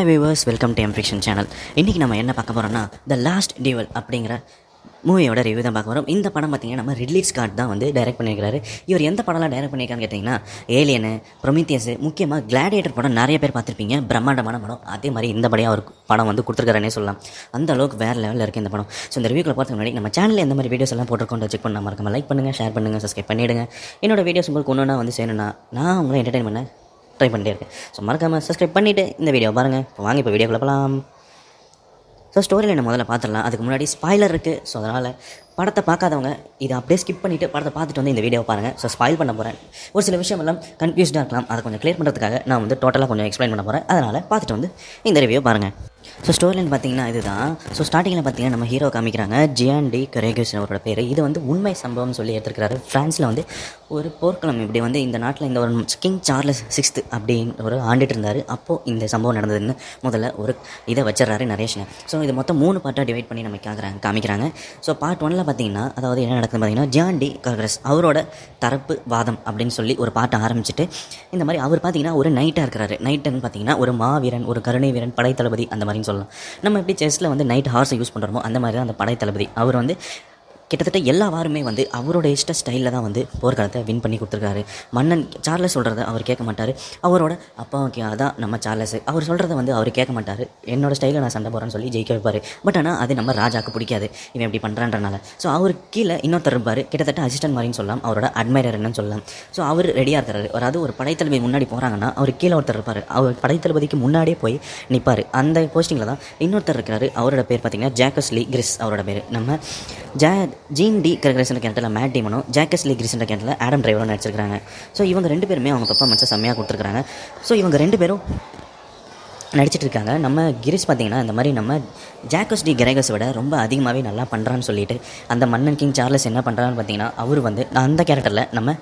hi viewers welcome to M fiction channel இன்றைக்கி நம்ம என்ன பார்க்க போகிறோம்னா த லாஸ்ட் டியூவல் அப்படிங்கிற மூவியோட ரிவ்யூ தான் பார்க்க போகிறோம் இந்த படம் பார்த்தீங்கன்னா நம்ம ரிட்லி ஸ்காட் தான் வந்து டைரக்ட் பண்ணியிருக்காரு இவர் எந்த படம்லாம் டைரக்ட் பண்ணியிருக்கான்னு கேட்டிங்கன்னா ஏலியனு ப்ரொமித்தியஸ் முக்கியமாக கிளாடியேட்டர் படம் நிறைய பேர் பார்த்துருப்பீங்க பிரம்மாண்டமான படம் அதே மாதிரி இந்த படம் அவர் படம் வந்து கொடுத்துருக்காருன்னே சொல்லலாம் அந்த அளவுக்கு வேறு லெவலில் இருக்குது இந்த படம் ஸோ இந்த ரிவ்யூக்கில் பார்த்து முன்னாடி நம்ம சேனலில் எந்த மாதிரி வீடியோஸ் எல்லாம் போட்டிருக்கோம் செக் பண்ண மறக்காம லைக் பண்ணுங்கள் ஷேர் பண்ணுங்கள் சப்ஸ்கிரைப் பண்ணிவிடுங்க என்னோட வீடியோஸ் உங்களுக்கு ஒன்றுனா வந்து செய்யணும்னா நான் உங்களை என்டர்டைன் பண்ண ட்ரை பண்ணிட்டே இருக்கேன் ஸோ மறக்காமல் சப்ஸ்கிரைப் பண்ணிவிட்டு இந்த வீடியோ பாருங்கள் இப்போ வாங்க இப்போ வீடியோக்குள்ள போகலாம் ஸோ ஸ்டோரியில் என்ன முதல்ல பார்த்துடலாம் அதுக்கு முன்னாடி ஸ்பாய்லர் இருக்குது ஸோ அதனால் படத்தை பார்க்காதவங்க இதை அப்படியே ஸ்கிப் பண்ணிவிட்டு படத்தை பார்த்துட்டு வந்து இந்த வீடியோவை பாருங்கள் ஸோ ஸ்பாயில் பண்ண போகிறேன் ஒரு சில விஷயம் எல்லாம் கன்ஃபியூஸ்டாக இருக்கலாம் அதை கொஞ்சம் க்ளியர் பண்ணுறதுக்காக நான் வந்து டோட்டலாக கொஞ்சம் எக்ஸ்பிளைன் பண்ண போகிறேன் அதனால் பார்த்துட்டு வந்து இந்த ரிவ்யூ பாருங்கள் ஸோ ஸ்டோரிலைன் பார்த்தீங்கன்னா இதுதான் ஸோ ஸ்டார்டிங்கில் பார்த்தீங்கன்னா நம்ம ஹீரோ காமிக்கிறாங்க ஜியான் டி கரேகஸ் அவரோட பேர் இது வந்து உண்மை சம்பவம்னு சொல்லி எடுத்துருக்காரு ஃப்ரான்ஸில் வந்து ஒரு போர்க்களம் இப்படி வந்து இந்த நாட்டில் இந்த ஒரு கிங் சார்லஸ் சிக்ஸ்த்து அப்படின்னு ஒரு ஆண்டுட்டு இருந்தார் அப்போது இந்த சம்பவம் நடந்ததுன்னு முதல்ல ஒரு இதை வச்சிடறாரு நரேஷனை ஸோ இது மொத்தம் மூணு பார்ட்டாக டிவைட் பண்ணி நம்ம கேட்குறாங்க காமிக்கிறாங்க ஸோ பார்ட் ஒனில் பார்த்தீங்கன்னா அதாவது என்ன நடக்குதுன்னு பார்த்தீங்கன்னா ஜியான் டி கர்கரஸ் அவரோட தரப்பு வாதம் அப்படின்னு சொல்லி ஒரு பாட்டை ஆரம்பிச்சுட்டு இந்த மாதிரி அவர் பார்த்தீங்கன்னா ஒரு நைட்டாக இருக்கிறாரு நைட்டுன்னு பார்த்தீங்கன்னா ஒரு மாவீரன் ஒரு கருணை வீரன் படைத்தளபதி அந்த மாதிரின்னு சொல்லலாம் நம்ம எப்படி செஸ்ஸில் வந்து நைட் ஹார்ஸை யூஸ் பண்ணுறோமோ அந்த மாதிரி தான் அந்த படைத்தளபதி அவர் வந்து கிட்டத்தட்ட எல்லா வாருமே வந்து அவரோட இஷ்ட ஸ்டைலில் தான் வந்து போர்க்களத்தை வின் பண்ணி கொடுத்துருக்காரு மன்னன் சார்லஸ் சொல்கிறத அவர் கேட்க மாட்டார் அவரோட அப்பாவுக்கு அதான் நம்ம சார்லஸ் அவர் சொல்கிறத வந்து அவர் கேட்க மாட்டார் என்னோட ஸ்டைலில் நான் சண்டை போகிறேன்னு சொல்லி ஜெயிக்க வைப்பார் பட் ஆனால் அது நம்ம ராஜாக்கு பிடிக்காது இவன் இப்படி பண்ணுறான்றனால ஸோ அவர் கீழே இன்னொருத்தர் இருப்பார் கிட்டத்தட்ட அசிஸ்டன்ட் மாதிரின்னு சொல்லலாம் அவரோட அட்மைரர் என்னன்னு சொல்லலாம் ஸோ அவர் ரெடியாக இருக்கிறாரு அதாவது ஒரு படைத்தளபதி முன்னாடி போகிறாங்கன்னா அவர் கீழே ஒருத்தர் இருப்பார் அவர் படைத்தளபதிக்கு முன்னாடியே போய் நிற்பார் அந்த போஸ்டிங்கில் தான் இன்னொருத்தர் இருக்கிறாரு அவரோட பேர் பார்த்தீங்கன்னா ஜாக்கஸ் லீ கிரிஸ் அவரோட பேர் நம்ம ஜா ஜீன் டி கரகரசன் கேரக்டரில் மேட் டீமனும் ஜாக்கஸ் லீ கிரிஸ்ன்ற கேரக்டரில் ஆடம் டிரைவரும் நடிச்சிருக்காங்க ஸோ இவங்க ரெண்டு பேருமே அவங்க பர்ஃபார்மன்ஸை செம்மையாக கொடுத்துருக்காங்க ஸோ இவங்க ரெண்டு பேரும் நடிச்சிட்டு இருக்காங்க நம்ம கிரிஸ் பார்த்தீங்கன்னா இந்த மாதிரி நம்ம ஜாக்கஸ் டி கிரேகஸ் விட ரொம்ப அதிகமாகவே நல்லா பண்ணுறான்னு சொல்லிட்டு அந்த மன்னன் கிங் சார்லஸ் என்ன பண்ணுறான்னு பார்த்தீங்கன்னா அவர் வந்து அந்த கேரக்டரில் நம்ம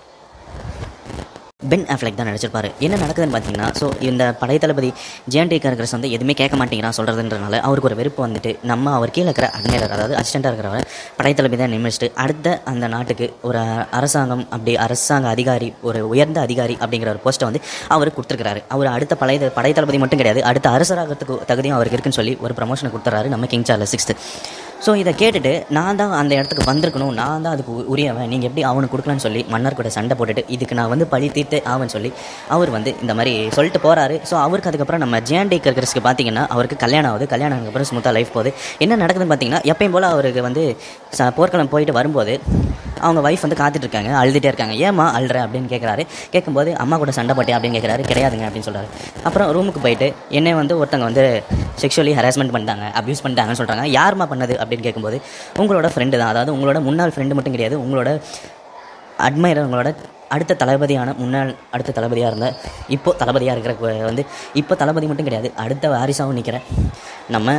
பென் அஃப்லெக் தான் நடிச்சிருப்பாரு என்ன நடக்குதுன்னு பார்த்தீங்கன்னா ஸோ இந்த படைத்தளபதி ஜேஎன்டி கரகரஸ் வந்து எதுவுமே கேட்க மாட்டேங்கிறான் சொல்கிறதுன்றனால அவருக்கு ஒரு வெறுப்பு வந்துட்டு நம்ம அவர் கீழே இருக்கிற அட்மைரர் அதாவது அசிஸ்டண்ட்டாக இருக்கிறவர் படைத்தளபதி தான் நிமிச்சிட்டு அடுத்த அந்த நாட்டுக்கு ஒரு அரசாங்கம் அப்படி அரசாங்க அதிகாரி ஒரு உயர்ந்த அதிகாரி அப்படிங்கிற ஒரு போஸ்ட்டை வந்து அவர் கொடுத்துருக்காரு அவர் அடுத்த பழைய படைத்தளபதி மட்டும் கிடையாது அடுத்த அரசராகிறதுக்கு தகுதியும் அவருக்கு இருக்குன்னு சொல்லி ஒரு ப்ரமோஷனை கொடுத்துறாரு நம்ம கிங் சார்லஸ் சிக்ஸ்த்து ஸோ இதை கேட்டுட்டு நான் தான் அந்த இடத்துக்கு வந்திருக்கணும் நான் தான் அதுக்கு உரியவன் நீங்கள் எப்படி அவனுக்கு கொடுக்கலான்னு சொல்லி மன்னர் கூட சண்டை போட்டுட்டு இதுக்கு நான் வந்து பழி தீர்த்து ஆவன்னு சொல்லி அவர் வந்து இந்த மாதிரி சொல்லிட்டு போகிறாரு ஸோ அவருக்கு அதுக்கப்புறம் நம்ம ஜேஎன்டி கர்கரஸ்க்கு பார்த்தீங்கன்னா அவருக்கு கல்யாணம் ஆகுது கல்யாணம் ஆனதுக்கப்புறம் ஸ்மூத்தாக லைஃப் போகுது என்ன நடக்குதுன்னு பார்த்தீங்கன்னா எப்பயும் போல் அவருக்கு வந்து ச போர்க்களம் போயிட்டு வரும்போது அவங்க ஒய்ஃப் வந்து காத்துட்டு இருக்காங்க அழுதுகிட்டே இருக்காங்க ஏமா அழுற அப்படின்னு கேட்குறாரு கேட்கும்போது அம்மா கூட சண்டை போட்டேன் அப்படின்னு கேட்குறாரு கிடையாதுங்க அப்படின்னு சொல்கிறாரு அப்புறம் ரூமுக்கு போயிட்டு என்னை வந்து ஒருத்தங்க வந்து செக்ஷுவலி ஹராஸ்மெண்ட் பண்ணிட்டாங்க அப்யூஸ் பண்ணிட்டாங்கன்னு சொல்கிறாங்க யாருமா பண்ணது அப்படின்னு கேட்கும்போது உங்களோட ஃப்ரெண்டு தான் அதாவது உங்களோட முன்னாள் ஃப்ரெண்டு மட்டும் கிடையாது உங்களோட அட்மைரர் உங்களோட அடுத்த தளபதியான முன்னாள் அடுத்த தளபதியாக இருந்த இப்போ தளபதியாக இருக்கிற கு- வந்து இப்போ தளபதி மட்டும் கிடையாது அடுத்த வாரிசாகவும் நிற்கிற நம்ம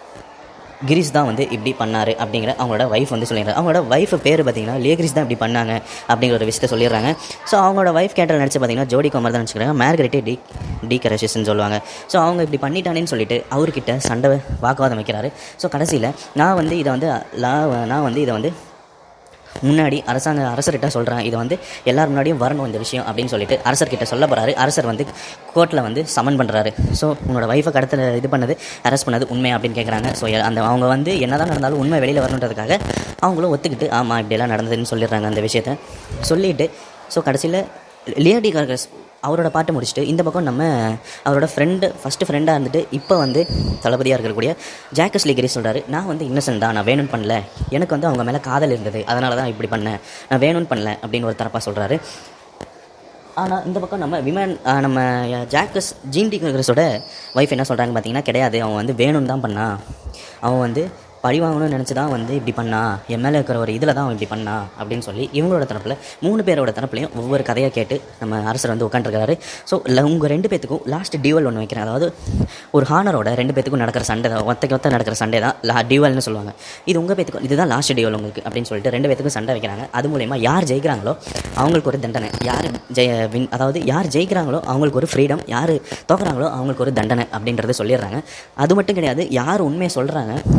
கிரீஸ் தான் வந்து இப்படி பண்ணார் அப்படிங்கிற அவங்களோட ஒய்ஃப் வந்து சொல்லிடுறாங்க அவங்களோட ஒய்ஃப் பேர் பார்த்தீங்கன்னா லேகிரிஸ் தான் இப்படி பண்ணாங்க அப்படிங்கிற ஒரு விஷயத்த சொல்லிடுறாங்க ஸோ அவங்களோட ஒய்ஃப் கேட்டல் நடிச்சு பார்த்தீங்கன்னா ஜோடி குமார் தான் நடிச்சுக்கிறாங்க மேர்கரெட்டே டி டி கரேஷன் சொல்லுவாங்க ஸோ அவங்க இப்படி பண்ணிட்டானேன்னு சொல்லிட்டு அவர்கிட்ட சண்டை வாக்குவாதம் வைக்கிறாரு ஸோ கடைசியில் நான் வந்து இதை வந்து லா நான் வந்து இதை வந்து முன்னாடி அரசாங்க அரசர்கிட்ட சொல்கிறேன் இது வந்து எல்லார் முன்னாடியும் வரணும் இந்த விஷயம் அப்படின்னு சொல்லிட்டு அரசர்கிட்ட சொல்ல போகிறாரு அரசர் வந்து கோர்ட்டில் வந்து சமன் பண்ணுறாரு ஸோ உன்னோட ஒய்ஃபை கடத்தில் இது பண்ணது அரெஸ்ட் பண்ணது உண்மை அப்படின்னு கேட்குறாங்க ஸோ அந்த அவங்க வந்து என்னதான் நடந்தாலும் உண்மை வெளியில் வரணுன்றதுக்காக அவங்களும் ஒத்துக்கிட்டு ஆமாம் இப்படியெல்லாம் நடந்ததுன்னு சொல்லிடுறாங்க அந்த விஷயத்த சொல்லிட்டு ஸோ கடைசியில் லியடி கர்கஸ் அவரோட பாட்டு முடிச்சுட்டு இந்த பக்கம் நம்ம அவரோட ஃப்ரெண்டு ஃபஸ்ட்டு ஃப்ரெண்டாக இருந்துட்டு இப்போ வந்து தளபதியாக இருக்கக்கூடிய ஜாக்கஸ் லிகிரி சொல்கிறாரு நான் வந்து இன்னசென்ட் தான் நான் வேணும்னு பண்ணல எனக்கு வந்து அவங்க மேலே காதல் இருந்தது அதனால தான் இப்படி பண்ணேன் நான் வேணும்னு பண்ணல அப்படின்னு ஒரு தரப்பாக சொல்கிறாரு ஆனால் இந்த பக்கம் நம்ம விமன் ஆஹ் நம்ம ஜாக்கஸ் ஜீன் டி கர்கஸோட ஒய்ஃப் என்ன சொல்கிறாங்க பார்த்தீங்கன்னா கிடையாது அவன் வந்து வேணும்னு தான் பண்ணான் அவன் வந்து பழி வாங்கணும்னு நினச்சி தான் வந்து இப்படி பண்ணா என் மேலே இருக்கிற ஒரு இதில் தான் அவன் இப்படி பண்ணா அப்படின்னு சொல்லி இவங்களோட தரப்பில் மூணு பேரோட தரப்புலையும் ஒவ்வொரு கதையை கேட்டு நம்ம அரசர் வந்து உட்காந்துருக்காரு ஸோ உங்கள் ரெண்டு பேத்துக்கும் லாஸ்ட் டியூவல் ஒன்று வைக்கிறேன் அதாவது ஒரு ஹானரோட ரெண்டு பேத்துக்கும் நடக்கிற சண்டை தான் ஒத்தைக்கு ஒத்த நடக்கிற சண்டை தான் லா டியூவல்னு சொல்லுவாங்க இது உங்கள் பேத்துக்கும் இதுதான் லாஸ்ட் டியூவல் உங்களுக்கு அப்படின்னு சொல்லிட்டு ரெண்டு பேத்துக்கும் சண்டை வைக்கிறாங்க அது மூலயமா யார் ஜெயிக்கிறாங்களோ அவங்களுக்கு ஒரு தண்டனை யார் ஜெய வின் அதாவது யார் ஜெயிக்கிறாங்களோ அவங்களுக்கு ஒரு ஃப்ரீடம் யார் தோக்குறாங்களோ அவங்களுக்கு ஒரு தண்டனை அப்படின்றத சொல்லிடுறாங்க அது மட்டும் கிடையாது யார் உண்மையை சொல்கிறாங்க ஒய்ஃப் உண்மை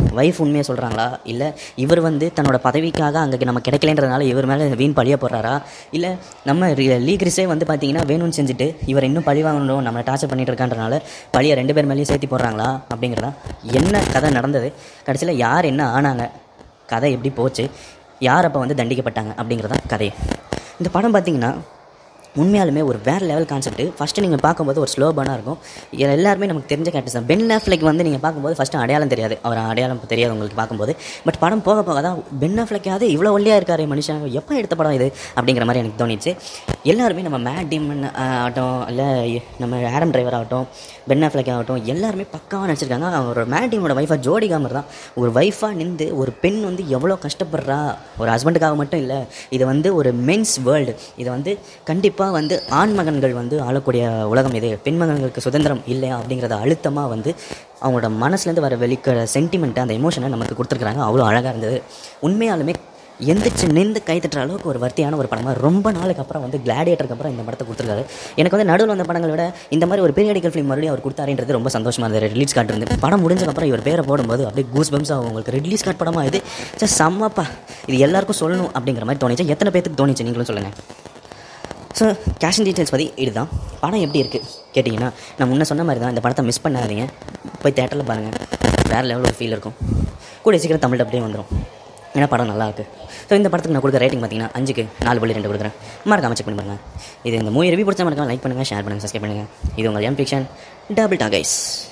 உண்மையை சொல்கிறாங்களா இல்லை இவர் வந்து தன்னோட பதவிக்காக அங்கே நம்ம கிடைக்கலன்றதுனால இவர் மேலே வீண் பழிய போடுறாரா இல்லை நம்ம லீக்ரிஸே வந்து பார்த்தீங்கன்னா வேணும்னு செஞ்சுட்டு இவர் இன்னும் பழி வாங்கணும் நம்மளை டார்ச்சர் பண்ணிட்டு இருக்கான்றனால பழியை ரெண்டு பேர் மேலேயும் சேர்த்து போடுறாங்களா அப்படிங்கிறதா என்ன கதை நடந்தது கடைசியில் யார் என்ன ஆனாங்க கதை எப்படி போச்சு யார் அப்போ வந்து தண்டிக்கப்பட்டாங்க அப்படிங்கிறதான் கதை இந்த படம் பார்த்தீங்கன்னா உண்மையாலுமே ஒரு வேறு லெவல் கான்செப்ட் ஃபஸ்ட்டு நீங்கள் பார்க்கும்போது ஒரு ஸ்லோ பர்னாக இருக்கும் இது எல்லாருமே நமக்கு தெரிஞ்ச கேரக்டர்ஸ் தான் பென் ஆஃப்லெக் வந்து நீங்கள் பார்க்கும்போது ஃபஸ்ட்டு அடையாளம் தெரியாது அவர் அடையாளம் தெரியாது உங்களுக்கு பார்க்கும்போது பட் படம் போக போக தான் பென் ஆஃப்லெக்காவது இவ்வளோ ஒல்லியாக இருக்காரு மனுஷன் எப்போ எடுத்த படம் இது அப்படிங்கிற மாதிரி எனக்கு தோணிச்சு எல்லாருமே நம்ம மேட் டீமன் ஆகட்டும் இல்லை நம்ம ஆடம் டிரைவர் ஆகட்டும் பென் ஆஃப்லெக் ஆகட்டும் எல்லாருமே பக்காவாக நடிச்சிருக்காங்க அவரோட மேட் டீமோட ஒய்ஃபாக ஜோடி காமர் தான் ஒரு ஒய்ஃபாக நின்று ஒரு பெண் வந்து எவ்வளோ கஷ்டப்படுறா ஒரு ஹஸ்பண்டுக்காக மட்டும் இல்லை இது வந்து ஒரு மென்ஸ் வேர்ல்டு இதை வந்து கண்டிப்பாக வந்து ஆண் மகன்கள் வந்து ஆளக்கூடிய உலகம் இது பெண் மகன்களுக்கு சுதந்திரம் இல்லையா அப்படிங்கிறத அழுத்தமாக வந்து அவங்களோட மனசுலேருந்து வர வெளிக்கிற சென்டிமெண்ட்டை அந்த எமோஷனை நமக்கு கொடுத்துருக்குறாங்க அவ்வளோ அழகாக இருந்தது உண்மையாலுமே எந்திரிச்சு நின்று கை தட்டுற அளவுக்கு ஒரு வர்த்தியான ஒரு படமாக ரொம்ப நாளுக்கு அப்புறம் வந்து கிளாடியேட்டருக்கு அப்புறம் இந்த படத்தை கொடுத்துருக்காரு எனக்கு வந்து நடுவில் வந்த படங்களை விட இந்த மாதிரி ஒரு பீரியடிக்கல் ஃபிலிம் மறுபடியும் அவர் கொடுத்தாருன்றது ரொம்ப சந்தோஷமாக இருந்தது ரிலீஸ் கார்டு இருந்து படம் முடிஞ்சக்கப்புறம் இவர் பேரை போடும்போது அப்படியே கூஸ் பம்ஸ் ஆகும் உங்களுக்கு ரிலீஸ் கார்டு படமாக இது சார் செம்மப்பா இது எல்லாருக்கும் சொல்லணும் அப்படிங்கிற மாதிரி தோணிச்சு எத்தனை பேத்துக்கு தோணிச்சு நீங்களும் சொல்லுங்கள் ஸோ கேஷ் அண்ட் டீட்டெயில்ஸ் பற்றி இதுதான் படம் எப்படி இருக்குது கேட்டிங்கன்னா நான் முன்ன சொன்ன மாதிரி தான் இந்த படத்தை மிஸ் பண்ணாதீங்க போய் தேட்டரில் பாருங்கள் வேறு லெவலில் ஒரு ஃபீல் இருக்கும் கூட சீக்கிரம் தமிழ் அப்படியே வந்துடும் ஏன்னா படம் நல்லா இருக்கு ஸோ இந்த படத்துக்கு நான் கொடுக்குற ரேட்டிங் பார்த்தீங்கன்னா அஞ்சுக்கு நாலு புள்ளி ரெண்டு கொடுக்குறேன் மறக்காம செக் பண்ணி பாருங்க இது இந்த மூவி ரிவ்யூ பிடிச்சா மறக்காம லைக் பண்ணுங்கள் ஷேர் பண்ணுங்கள் சப்ஸ்கிரைப் பண்ணுங்கள் இது உங்கள் எம் ஃபிக்ஷன் டபுள் டா கைஸ்